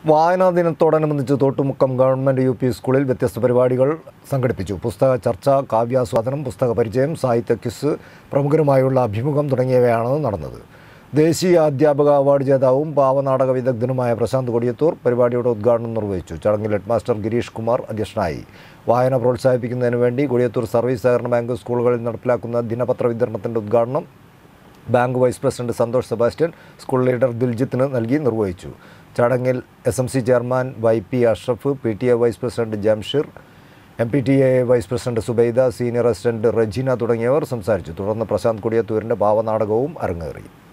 വായനാ ദിനത്തോടനുബന്ധിച്ച് Thottumukkam government U P സ്കൂളിൽ വ്യത്യസ്ത പരിപാടികൾ സംഘടിപ്പിച്ചു പുസ്തക ചർച്ച കാവ്യാസ്വാദനം പുസ്തക പരിചയം സാഹിത്യ ക്വിസ് പ്രമുഖരുമായുള്ള അഭിമുഖം തുടങ്ങിയവയാണ് നടന്നത് ദേശീയ അധ്യാപക അവാർഡ് ജേതാവും പാവനാടക വിദഗ്ധനുമായ പ്രശാന്ത് കൊടിയത്തൂർ പരിപാടിയുടെ ഉദ്ഘാടനം നിർവഹിച്ചു ചടങ്ങിൽ ഹെഡ്മാസ്റ്റർ ഗിരീഷ് കുമാർ അധ്യക്ഷനായി വായന പ്രോത്സാഹിപ്പിക്കുന്നതിന് വേണ്ടി കൊടിയത്തൂർ സർവീസ് സഹകരണ ബാങ്ക് സ്കൂളുകളിൽ നടപ്പിലാക്കുന്ന ദിനപത്ര വിതരണത്തിൻ്റെ ഉദ്ഘാടനം bank vice president Santhosh Sebastian school leader ദിൽജിത്തിന് നൽകി നിർവഹിച്ചു ചടങ്ങിൽ S M C chairman Y P Ashraf P T A vice president Jamsheer M P T A vice president Subaida senior assistant Rajeena തുടങ്ങിയവർ സംസാരിച്ചു തുടർന്ന് പ്രശാന്ത് കൊടിയത്തൂരിൻ്റെ ഭാവനാടകവും അരങ്ങേറി